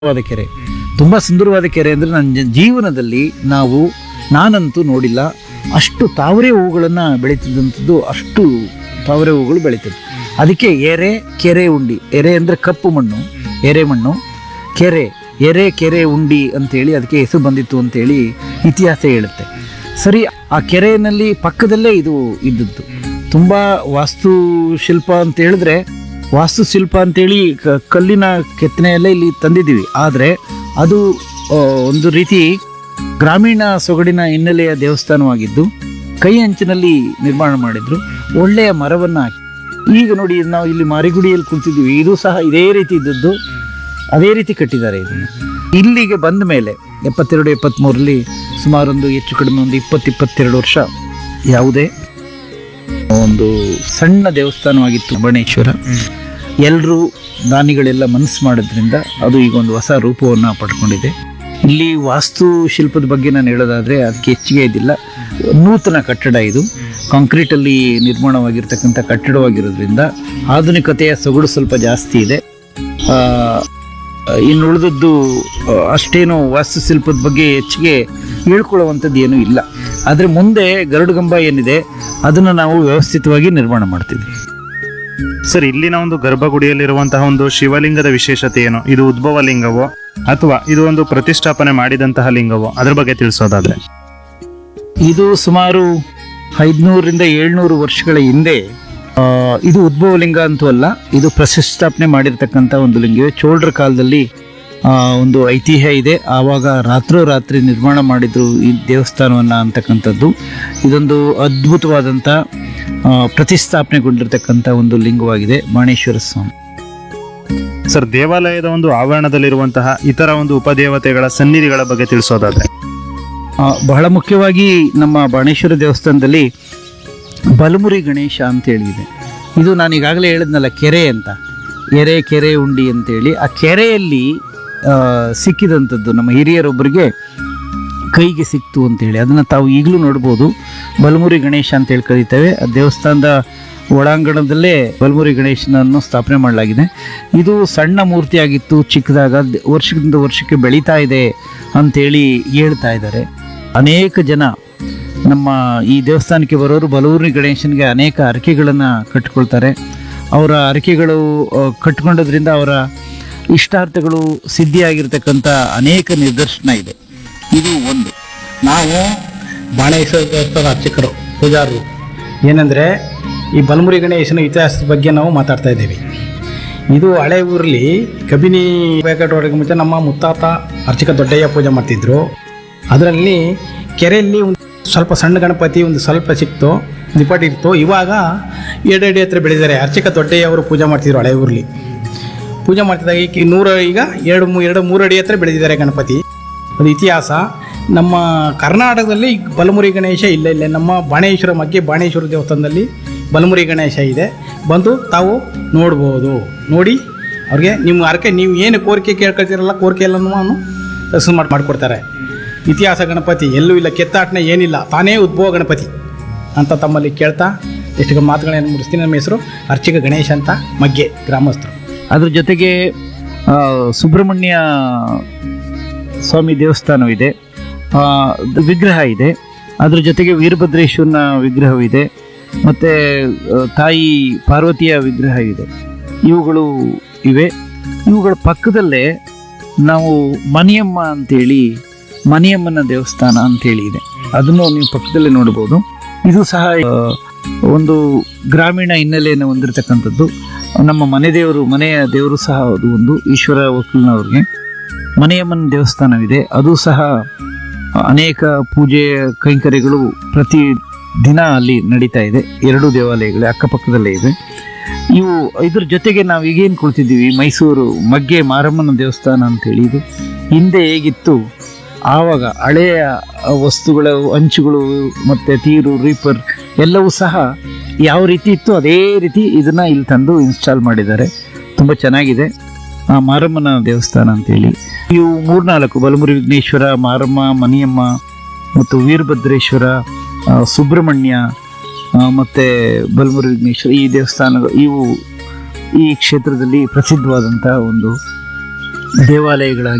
ಸುಂದರವಾದ ಕೆರೆ ತುಂಬ ಸುಂದರವಾದ ಕೆರೆ ಅಂದರೆ ನನ್ನ ಜ- ಜೀವನದಲ್ಲಿ ನಾವು ನಾನಂತೂ ನೋಡಿಲ್ಲ ಅಷ್ಟು ತಾವರೆ ಹೂಗಳನ್ನು ಬೆಳೀತಿದ್ದಂಥದ್ದು ಅಷ್ಟು ತಾವರೆ ಹೂಗಳು ಬೆಳೀತದೆ ಅದಕ್ಕೆ ಎರೆ ಕೆರೆ ಉಂಡಿ ಎರೆ ಅಂದರೆ ಕಪ್ಪು ಮಣ್ಣು ಎರೆ ಮಣ್ಣು ಕೆರೆ ಎರೆ ಕೆರೆ ಉಂಡಿ ಅಂತೇಳಿ ಅದಕ್ಕೆ ಹೆಸರು ಬಂದಿತ್ತು ಅಂತೇಳಿ ಇತಿಹಾಸ ಹೇಳುತ್ತೆ ಸರಿ ಆ ಕೆರೆಯಲ್ಲಿ ಪಕ್ಕದಲ್ಲೇ ಇದು ಇದ್ದದ್ದು ತುಂಬ ವಾಸ್ತುಶಿಲ್ಪ ಅಂತ ಹೇಳಿದ್ರೆ ವಾಸ್ತುಶಿಲ್ಪ ಅಂತೇಳಿ ಕ- ಕಲ್ಲಿನ ಕೆತ್ತನೆಯಲ್ಲೇ ಇಲ್ಲಿ ತಂದಿದ್ದೀವಿ ಆದರೆ ಅದು ಆ, ಒಂದು ರೀತಿ ಗ್ರಾಮೀಣ ಸೊಗಡಿನ ಹಿನ್ನೆಲೆಯ ದೇವಸ್ಥಾನವಾಗಿದ್ದು ಕೈ ಅಂಚಿನಲ್ಲಿ ನಿರ್ಮಾಣ ಮಾಡಿದ್ರು ಒಳ್ಳೆಯ ಮರವನ್ನು ಹಾಕಿ ಈಗ ನೋಡಿ ನಾವು ಇಲ್ಲಿ ಮಾರಿಗುಡಿಯಲ್ಲಿ ಕುಳಿತಿದ್ದೀವಿ ಇದು ಸಹ ಇದೇ ರೀತಿ ಇದ್ದದ್ದು ಅದೇ ರೀತಿ ಕಟ್ಟಿದ್ದಾರೆ ಇದನ್ನು ಇಲ್ಲಿಗೆ ಬಂದ ಮೇಲೆ ಎಪ್ಪತ್ತೆರಡು ಎಪ್ಪತ್ತ್ಮೂರರಲ್ಲಿ ಸುಮಾರೊಂದು ಹೆಚ್ಚು ಕಡಿಮೆ ಒಂದು ಇಪ್ಪತ್ತು ಇಪ್ಪತ್ತೆರಡು ವರ್ಷ ಯಾವುದೇ ಒಂದು ಸಣ್ಣ ದೇವಸ್ಥಾನವಾಗಿತ್ತು ಬಣೇಶ್ವರ ಎಲ್ಲರೂ ದಾನಿಗಳೆಲ್ಲ ಮನಸ್ಸು ಮಾಡೋದ್ರಿಂದ ಅದು ಈಗ ಒಂದು ಹೊಸ ರೂಪವನ್ನು ಪಡ್ಕೊಂಡಿದೆ ಇಲ್ಲಿ ವಾಸ್ತುಶಿಲ್ಪದ ಬಗ್ಗೆ ನಾನು ಹೇಳೋದಾದರೆ ಅದಕ್ಕೆ ಹೆಚ್ಚಿಗೆ ಇದಿಲ್ಲ ನೂತನ ಕಟ್ಟಡ ಇದು ಕಾಂಕ್ರೀಟಲ್ಲಿ ನಿರ್ಮಾಣವಾಗಿರ್ತಕ್ಕಂಥ ಕಟ್ಟಡವಾಗಿರೋದ್ರಿಂದ ಆಧುನಿಕತೆಯ ಸೊಗಡು ಸ್ವಲ್ಪ ಜಾಸ್ತಿ ಇದೆ ಆ, ಇನ್ನು ಉಳಿದದ್ದು ಆ, ಅಷ್ಟೇನು ವಾಸ್ತುಶಿಲ್ಪದ ಬಗ್ಗೆ ಹೆಚ್ಚಿಗೆ ಹೇಳ್ಕೊಳ್ಳುವಂಥದ್ದು ಏನೂ ಇಲ್ಲ ಆದರೆ ಮುಂದೆ ಗರುಡಗಂಬ ಏನಿದೆ ಅದನ್ನು ನಾವು ವ್ಯವಸ್ಥಿತವಾಗಿ ನಿರ್ಮಾಣ ಮಾಡ್ತೀವಿ ಸರ್ ಇಲ್ಲಿನ ಒಂದು ಗರ್ಭಗುಡಿಯಲ್ಲಿರುವಂತಹ ಒಂದು ಶಿವಲಿಂಗದ ವಿಶೇಷತೆ ಏನು ಇದು ಉದ್ಭವ ಲಿಂಗವೋ ಅಥವಾ ಇದು ಒಂದು ಪ್ರತಿಷ್ಠಾಪನೆ ಮಾಡಿದಂತಹ ಲಿಂಗವೋ ಅದ್ರ ಬಗ್ಗೆ ತಿಳಿಸೋದಾದ್ರೆ ಇದು ಸುಮಾರು ಐದುನೂರರಿಂದ ಏಳ್ನೂರು ವರ್ಷಗಳ ಹಿಂದೆ ಆ, ಇದು ಉದ್ಭವ ಲಿಂಗ ಅಂತೂ ಅಲ್ಲ ಇದು ಪ್ರತಿಷ್ಠಾಪನೆ ಮಾಡಿರ್ತಕ್ಕಂಥ ಒಂದು ಲಿಂಗವೇ ಚೋಳರ ಕಾಲದಲ್ಲಿ ಆ, ಒಂದು ಐತಿಹ್ಯ ಇದೆ ಆವಾಗ ರಾತ್ರೋರಾತ್ರಿ ನಿರ್ಮಾಣ ಮಾಡಿದ್ರು ಈ ದೇವಸ್ಥಾನವನ್ನು ಅಂತಕ್ಕಂಥದ್ದು ಇದೊಂದು ಅದ್ಭುತವಾದಂಥ ಆ, ಪ್ರತಿಷ್ಠಾಪನೆಗೊಂಡಿರ್ತಕ್ಕಂಥ ಒಂದು ಲಿಂಗವಾಗಿದೆ ಬಾಣೇಶ್ವರ ಸ್ವಾಮಿ ಸರ್ ದೇವಾಲಯದ ಒಂದು ಆವರಣದಲ್ಲಿರುವಂತಹ ಇತರ ಒಂದು ಉಪದೇವತೆಗಳ ಸನ್ನಿಧಿಗಳ ಬಗ್ಗೆ ತಿಳಿಸೋದಾದ್ರೆ ಆ, ಬಹಳ ಮುಖ್ಯವಾಗಿ ನಮ್ಮ ಬಾಣೇಶ್ವರ ದೇವಸ್ಥಾನದಲ್ಲಿ ಬಲಮುರಿ ಗಣೇಶ ಅಂತ ಹೇಳಿದೆ ಇದು ನಾನು ಈಗಾಗಲೇ ಹೇಳಿದ್ನಲ್ಲ ಕೆರೆ ಅಂತ ಎರೆ ಕೆರೆ ಉಂಡಿ ಅಂತೇಳಿ ಆ ಕೆರೆಯಲ್ಲಿ ಆ, ಸಿಕ್ಕಿದಂಥದ್ದು ನಮ್ಮ ಹಿರಿಯರೊಬ್ಬರಿಗೆ ಕೈಗೆ ಸಿಕ್ತು ಅಂತೇಳಿ ಅದನ್ನು ತಾವು ಈಗಲೂ ನೋಡ್ಬೋದು ಬಲಮುರಿ ಗಣೇಶ ಅಂತೇಳಿ ಕರೀತೇವೆ ಆ ದೇವಸ್ಥಾನದ ಒಳಾಂಗಣದಲ್ಲೇ ಬಲಮುರಿ ಗಣೇಶನನ್ನು ಸ್ಥಾಪನೆ ಮಾಡಲಾಗಿದೆ ಇದು ಸಣ್ಣ ಮೂರ್ತಿಯಾಗಿತ್ತು ಚಿಕ್ಕದಾಗ ದ- ವರ್ಷದಿಂದ ವರ್ಷಕ್ಕೆ ಬೆಳೀತಾ ಇದೆ ಅಂತೇಳಿ ಹೇಳ್ತಾ ಇದ್ದಾರೆ ಅನೇಕ ಜನ ನಮ್ಮ ಈ ದೇವಸ್ಥಾನಕ್ಕೆ ಬರೋರು ಬಲೂರಿ ಗಣೇಶನಿಗೆ ಅನೇಕ ಹರಕೆಗಳನ್ನು ಕಟ್ಟಿಕೊಳ್ತಾರೆ ಅವರ ಹರಕೆಗಳು ಆ, ಕಟ್ಕೊಂಡೋದ್ರಿಂದ ಅವರ ಇಷ್ಟಾರ್ಥಗಳು ಸಿದ್ಧಿಯಾಗಿರ್ತಕ್ಕಂಥ ಅನೇಕ ನಿದರ್ಶನ ಇದೆ ಇದು ಒಂದು ನಾವು ಬಾಣೇಶ್ವರ ದೇವಸ್ಥಾನದ ಅರ್ಚಕರು ಪೂಜಾರರು ಏನಂದರೆ ಈ ಬಲಮುರಿ ಗಣೇಶನ ಇತಿಹಾಸದ ಬಗ್ಗೆ ನಾವು ಮಾತಾಡ್ತಾ ಇದ್ದೀವಿ ಇದು ಹಳೆ ಊರಲ್ಲಿ ಕಬಿನಿ ಬೇಕಾಟೋರಿಗೆ ಮುಂಚೆ ನಮ್ಮ ಮುತ್ತಾತ ಅರ್ಚಕ ದೊಡ್ಡಯ್ಯ ಪೂಜೆ ಮಾಡ್ತಿದ್ರು ಅದರಲ್ಲಿ ಕೆರೆಯಲ್ಲಿ ಒಂದು ಸ್ವಲ್ಪ ಸಣ್ಣ ಗಣಪತಿ ಒಂದು ಸ್ವಲ್ಪ ಸಿಕ್ತು ನಿಪಾಟಿ ಇತ್ತು ಇವಾಗ ಎರಡು ಅಡಿ ಹತ್ರ ಬೆಳೆದಿದ್ದಾರೆ ಅರ್ಚಕ ದೊಡ್ಡಯ್ಯ ಅವರು ಪೂಜೆ ಮಾಡ್ತಿದ್ರು ಹಳೆ ಊರಲ್ಲಿ ಪೂಜೆ ಮಾಡ್ತಿದ್ದಾಗ ಈಗ ನೂರ ಈಗ ಎರಡು ಮೂ- ಎರಡು ಮೂರು ಅಡಿ ಹತ್ರ ಬೆಳೆದಿದ್ದಾರೆ ಗಣಪತಿ ಅದು ಇತಿಹಾಸ ನಮ್ಮ ಕರ್ನಾಟಕದಲ್ಲಿ ಬಲಮುರಿ ಗಣೇಶ ಇಲ್ಲ ಇಲ್ಲ ನಮ್ಮ ಬಾಣೇಶ್ವರ ಮಗ್ಗೆ ಬಾಣೇಶ್ವರ ದೇವಸ್ಥಾನದಲ್ಲಿ ಬಲಮುರಿ ಗಣೇಶ ಇದೆ ಬಂದು ತಾವು ನೋಡ್ಬೋದು ನೋಡಿ ಅವ್ರಿಗೆ ನಿಮ್ಮ ಹರಕೆ ನೀವು ಏನು ಕೋರಿಕೆ ಕೇಳ್ಕೊಳ್ತೀರಲ್ಲ ಕೋರಿಕೆ ಎಲ್ಲನೂ ಹೆಸರು ಮಾಡಿ ಮಾಡಿಕೊಡ್ತಾರೆ ಇತಿಹಾಸ ಗಣಪತಿ ಎಲ್ಲೂ ಇಲ್ಲ ಕೆತ್ತಾಟನೆ ಏನಿಲ್ಲ ತಾನೇ ಉದ್ಭವ ಗಣಪತಿ ಅಂತ ತಮ್ಮಲ್ಲಿ ಕೇಳ್ತಾ ಎಷ್ಟು ಮಾತುಗಳೇನು ಮುಗಿಸ್ತೀನಿ ನಮ್ಮ ಹೆಸರು ಅರ್ಚಕ ಗಣೇಶ ಅಂತ ಮಗ್ಗೆ ಗ್ರಾಮಸ್ಥರು ಅದ್ರ ಜೊತೆಗೆ ಆ, ಸುಬ್ರಹ್ಮಣ್ಯ ಸ್ವಾಮಿ ದೇವಸ್ಥಾನವಿದೆ ಆ, ದ- ವಿಗ್ರಹ ಇದೆ ಅದ್ರ ಜೊತೆಗೆ ವೀರಭದ್ರೇಶ್ವರನ ವಿಗ್ರಹವಿದೆ ಮತ್ತು ತಾಯಿ ಪಾರ್ವತಿಯ ವಿಗ್ರಹ ಇದೆ ಇವುಗಳು ಇವೆ ಇವುಗಳ ಪಕ್ಕದಲ್ಲೇ ನಾವು ಮನಿಯಮ್ಮ ಅಂತೇಳಿ ಮನಿಯಮ್ಮನ ದೇವಸ್ಥಾನ ಅಂತೇಳಿ ಇದೆ ಅದನ್ನು ನೀವು ಪಕ್ಕದಲ್ಲೇ ನೋಡ್ಬೋದು ಇದು ಸಹ ಆ, ಒಂದು ಗ್ರಾಮೀಣ ಹಿನ್ನೆಲೆಯನ್ನು ಹೊಂದಿರತಕ್ಕಂಥದ್ದು ನಮ್ಮ ಮನೆ ದೇವರು ಮನೆಯ ದೇವರು ಸಹ ಅದು ಒಂದು ಈಶ್ವರ ವಕೀಲನವ್ರಿಗೆ ಮನೆಯಮ್ಮನ ದೇವಸ್ಥಾನವಿದೆ ಅದು ಸಹ ಅನೇಕ ಪೂಜೆ ಕೈಂಕರ್ಯಗಳು ಪ್ರತಿ ದಿನ ಅಲ್ಲಿ ನಡೀತಾ ಇದೆ ಎರಡು ದೇವಾಲಯಗಳು ಅಕ್ಕಪಕ್ಕದಲ್ಲೇ ಇವೆ ಇವು ಇದ್ರ ಜೊತೆಗೆ ನಾವು ಈಗೇನು ಕುಳಿತಿದ್ದೀವಿ ಮೈಸೂರು ಮಗ್ಗೆ ಮಾರಮ್ಮನ ದೇವಸ್ಥಾನ ಅಂತೇಳಿ ಇದು ಹಿಂದೆ ಹೇಗಿತ್ತು ಆವಾಗ ಹಳೆಯ ವಸ್ತುಗಳ ಅಂಚುಗಳು ಮತ್ತು ತೀರು ರೀಪರ್ ಎಲ್ಲವೂ ಸಹ ಯಾವ ರೀತಿ ಇತ್ತು ಅದೇ ರೀತಿ ಇದನ್ನ ಇಲ್ಲಿ ತಂದು ಇನ್ಸ್ಟಾಲ್ ಮಾಡಿದ್ದಾರೆ ತುಂಬ ಚೆನ್ನಾಗಿದೆ ಆ ಮಾರಮ್ಮನ ದೇವಸ್ಥಾನ ಅಂತೇಳಿ ಇವು ಮೂರ್ನಾಲ್ಕು ಬಲಮುರಿ ವಿಘ್ನೇಶ್ವರ ಮಾರಮ್ಮ ಮನಿಯಮ್ಮ ಮತ್ತು ವೀರಭದ್ರೇಶ್ವರ ಆ, ಸುಬ್ರಹ್ಮಣ್ಯ ಆ, ಮತ್ತೆ ಬಲಮುರಿ ವಿಘ್ನೇಶ್ವರ ಈ ದೇವಸ್ಥಾನಗಳು ಇವು ಈ ಕ್ಷೇತ್ರದಲ್ಲಿ ಪ್ರಸಿದ್ಧವಾದಂತಹ ಒಂದು ದೇವಾಲಯಗಳ